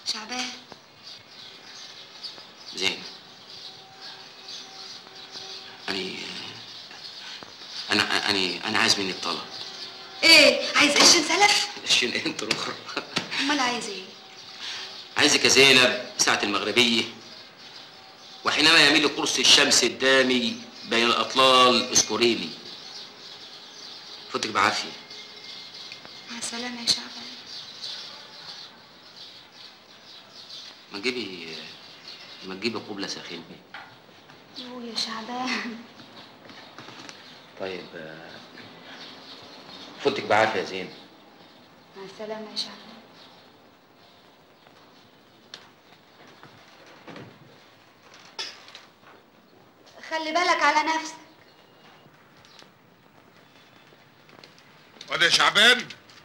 شعبان زين أني أنا أنا أنا عايز منك طلب ايه عايز قرشين سلف الشين أنت الأخرى امال عايز ايه عايزك يا زينب ساعة المغربية وحينما يميل قرص الشمس الدامي بين الأطلال اذكري لي فوتك بعافية مع السلامه يا شعبان ما تجيبي ما تجيبي قبلة ساخنة يو يا شعبان طيب آه، فوتك بعافية يا زين مع السلامه يا شعبان خلي بالك على نفسك وده شعبان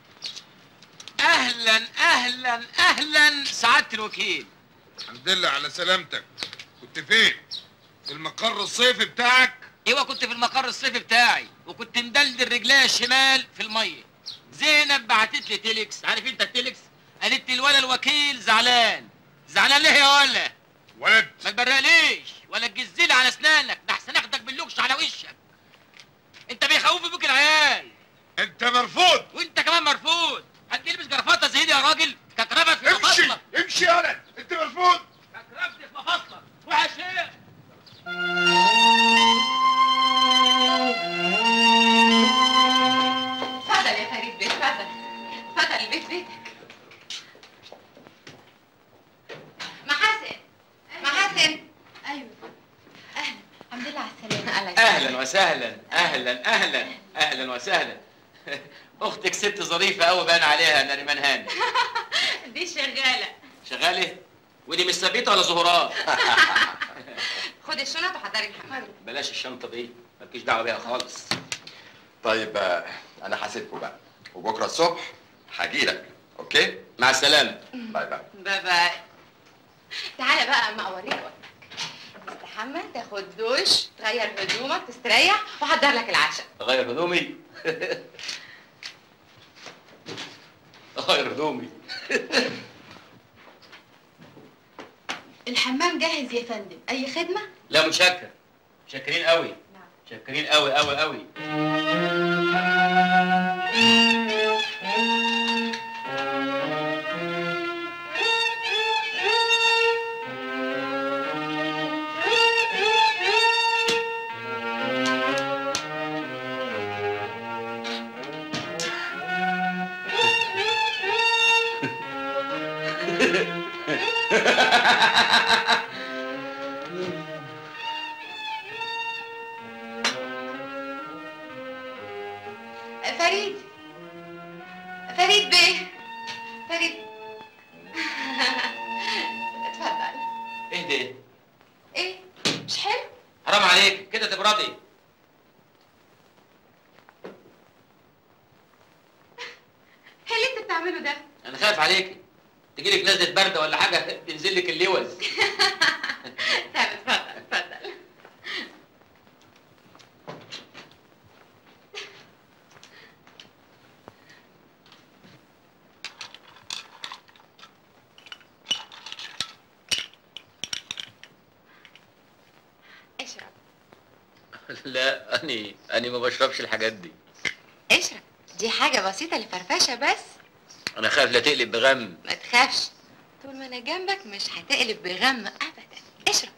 اهلا اهلا اهلا سعاده الوكيل الحمد لله على سلامتك كنت فين في المقر الصيفي بتاعك ايوه كنت في المقر الصيفي بتاعي وكنت مدلدل رجليا الشمال في الميه زينب بعتت لي تيلكس عارف انت التيلكس قالت لي الولا الوكيل زعلان زعلان ليه يا ولا ولد ما تبرقليش ولا تجزلي على اسنانك ده احسن اخدك باللوكش على وشك انت بيخوفوا بيك العيال انت مرفوض وانت كمان مرفوض هتلبس جرافطه زي دي يا راجل ككرفت في امشي مفاصلك امشي يا ولد انت مرفوض ككرفت في مفاصلك روح يا شيخ اتفضل يا فريد بيه اتفضل اتفضل البيت بيتك محاسن محاسن ايوه اهلا الحمد لله على السلامه اهلا وسهلا اهلا اهلا اهلا وسهلا اختك ست ظريفه قوي باين عليها نريمان هاني دي شغاله شغاله ودي مش ثابته ولا زهراء خد الشنط وحضري الحمام بلاش الشنطة دي مالكيش دعوة بيها خالص طيب آه، انا هسيبكم بقى وبكره الصبح هجيلك اوكي مع السلامة باي باي باي باي تعالى بقى اما اوريك اوضتك تستحمى تاخد دوش تغير هدومك تستريح واحضر لك العشاء أغير هدومي أغير هدومي الحمام جاهز يا فندم اي خدمه لا متشكر متشكرين قوي متشكرين قوي قوي قوي فريد فريد بيه فريد اتفضل اهدي ايه مش حلو حرام عليك كده تبردي ايه اللي انت بتعمله ده أنا خايف عليك تجيلك نزلة برد ولا حاجة تنزل لك اللوز طيب اتفضل اتفضل اشرب لا أني أني ما بشربش الحاجات دي اشرب دي حاجة بسيطة لفرفشة بس أنا خايف لا تقلب بغم ما تخافش طول ما انا جنبك مش هتقلب بغم ابدا اشرب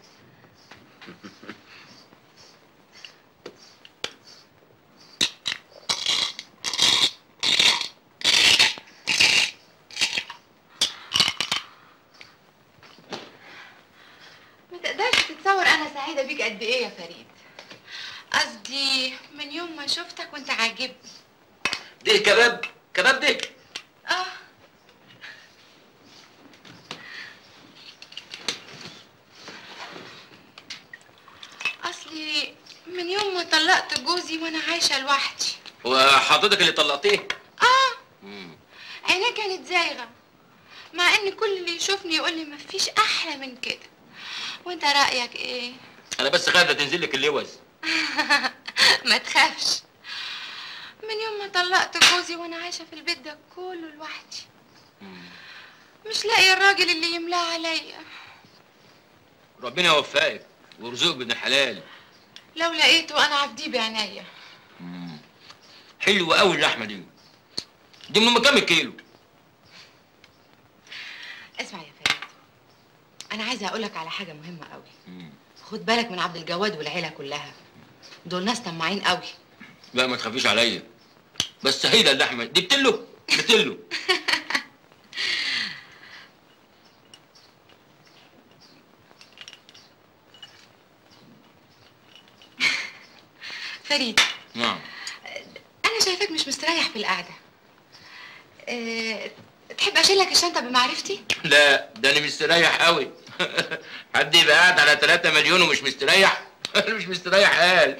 ما تقدرش تتصور انا سعيده بيك قد ايه يا فريد قصدي من يوم ما شفتك وانت عاجبني ده كباب كباب ده اه اصلي من يوم ما طلقت جوزي وانا عايشه لوحدي وحضرتك اللي طلقتيه اه مم. عينيه كانت زايغه مع ان كل اللي يشوفني يقول لي مفيش احلى من كده وانت رايك ايه أنا بس خايف لا تنزل لك اللوز ما تخافش من يوم ما طلقت جوزي وانا عايشه في البيت ده كله لوحدي مش لاقيه الراجل اللي يملاه عليا ربنا يوفقك ويرزقك بابن الحلال لو لقيته انا عبديه بعينيا حلوه قوي اللحمه دي دي من كام كيلو اسمع يا فريد انا عايزه اقول لك على حاجه مهمه قوي خد بالك من عبد الجواد والعيله كلها دول ناس طماعين قوي لا ما تخافيش عليا بس هيدا اللحمه دي بتلو بتلو فريد نعم انا شايفاك مش مستريح في القعده أه تحب اشيل لك الشنطه بمعرفتي لا ده انا مستريح قوي حد يبقى قاعد على 3 مليون ومش مستريح انا مش مستريح قال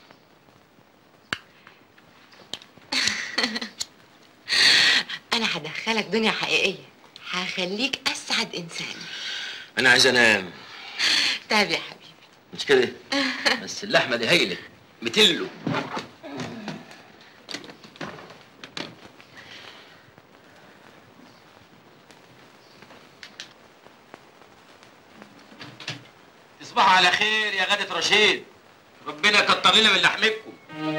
انا هدخلك دنيا حقيقيه هخليك اسعد انسان انا عايز انام تعب يا حبيبي مش كده بس اللحمه دي هايله بتلو تصبحوا على خير يا غادة رشيد ربنا يكتر لنا من لحمكم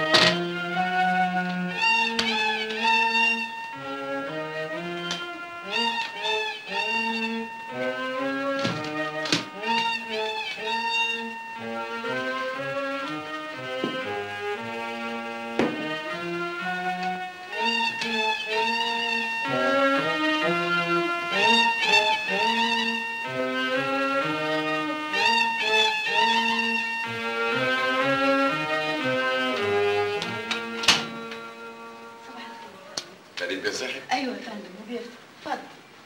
فريد بن صحي ايوه يا فندم وبيفتح اتفضل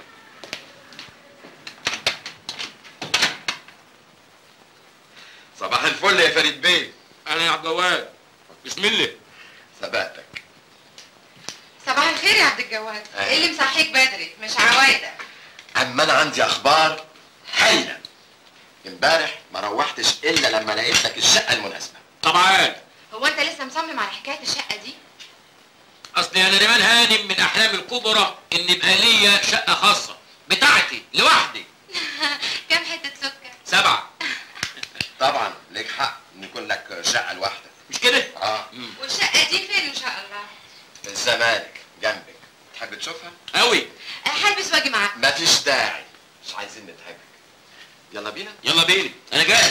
صباح الفل يا فريد بيه انا يا عبد الجواد بسم الله سبقتك صباح الخير يا عبد الجواد أهلا. ايه اللي مصحيك بدري مش عوايدك اما انا عندي اخبار هايله امبارح ما روحتش الا لما لقيت لك الشقه المناسبه طبعا هو انت لسه مصمم على حكايه الشقه دي اصل انا ريمان هانم من احلامي الكبرى ان يبقى ليا شقه خاصه بتاعتي لوحدي كام حته سكر سبعه طبعا ليك حق ان يكون لك شقه لوحدك مش كده اه والشقه دي فين ان شاء الله في الزمالك جنبك تحب تشوفها قوي أه، هلبس واجي معاك مفيش داعي مش عايزين نتهاجم يلا بينا يلا بينا انا جاهز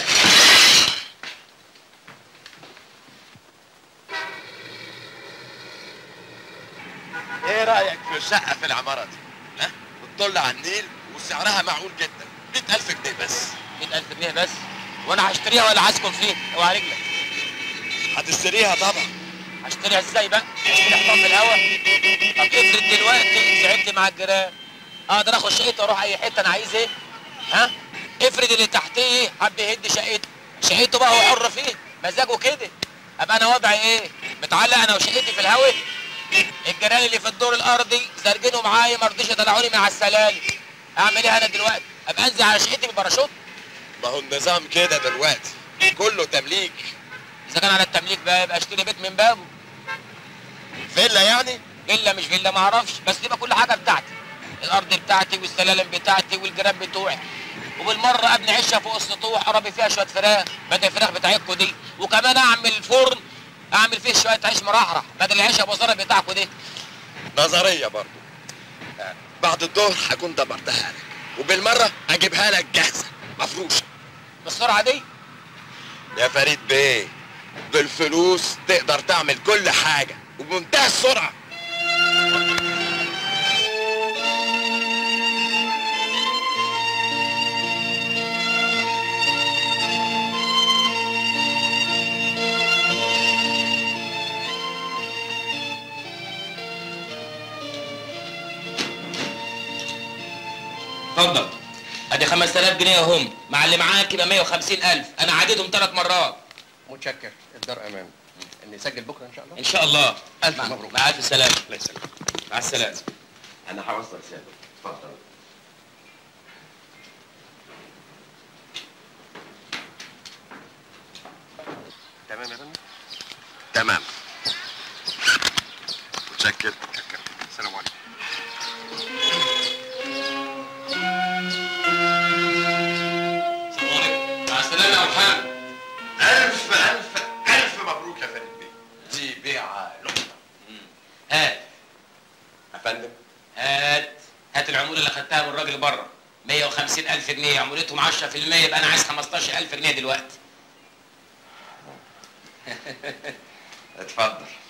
ايه رايك في شقه في العماره دي ها بتطل على النيل وسعرها معقول جدا 100000 جنيه بس 100000 جنيه بس وانا هشتريها ولا هسكن فيها اوعى رجلك هتشتريها طبعا هشتريها ازاي بقى؟ اشتري حطام في الهوا طب افرض دلوقتي زعلت مع الجيران اقدر اخد شقتي واروح اي حته انا عايز ايه؟ ها؟ افرض اللي تحتيه حب يهد شقته شقته بقى هو حر فيه مزاجه كده ابقى انا وضعي ايه؟ متعلق انا وشقتي في الهوا الجيران اللي في الدور الارضي زرجنوا معايا ما رضيش يطلعوني مع السلالم اعمل ايه انا دلوقتي؟ ابقى انزل على شقتي بالباراشوت ما هو النظام كده دلوقتي كله تمليك اذا كان على التمليك بقى يبقى اشتري بيت من بابه فيلا يعني فيلا مش فيلا ما اعرفش بس يبقى كل حاجه بتاعتي الارض بتاعتي والسلالم بتاعتي والجيران بتوعي وبالمره ابني عشه فوق السطوح اربي فيها شويه فراخ بدل الفراخ بتاعتكم دي وكمان اعمل فرن اعمل فيه شويه عيش مرحرح بدل العيش ابو زرع بتاعكم دي نظريه برضو آه، بعد الظهر هكون دبرتها لك وبالمره اجيبها لك جاهزه مفروشه بالسرعه دي يا فريد بيه بالفلوس تقدر تعمل كل حاجه وبمنتهى السرعه اتفضل ادي 5000 جنيه اهم مع اللي معاك يبقى 150000 انا عديتهم ثلاث مرات متشكر الدار امان نسجل بكره ان شاء الله ان شاء الله ألف مع- مبروك. مع الف سلامه الله يسلمك مع السلامه انا هوصل رساله اتفضل تمام يا فندم تمام متشكر السلام عليكم هات العموله اللي خدتها من الراجل بره 150 الف جنيه عمولتهم 10% يبقى انا عايز 15 الف جنيه دلوقتي اتفضل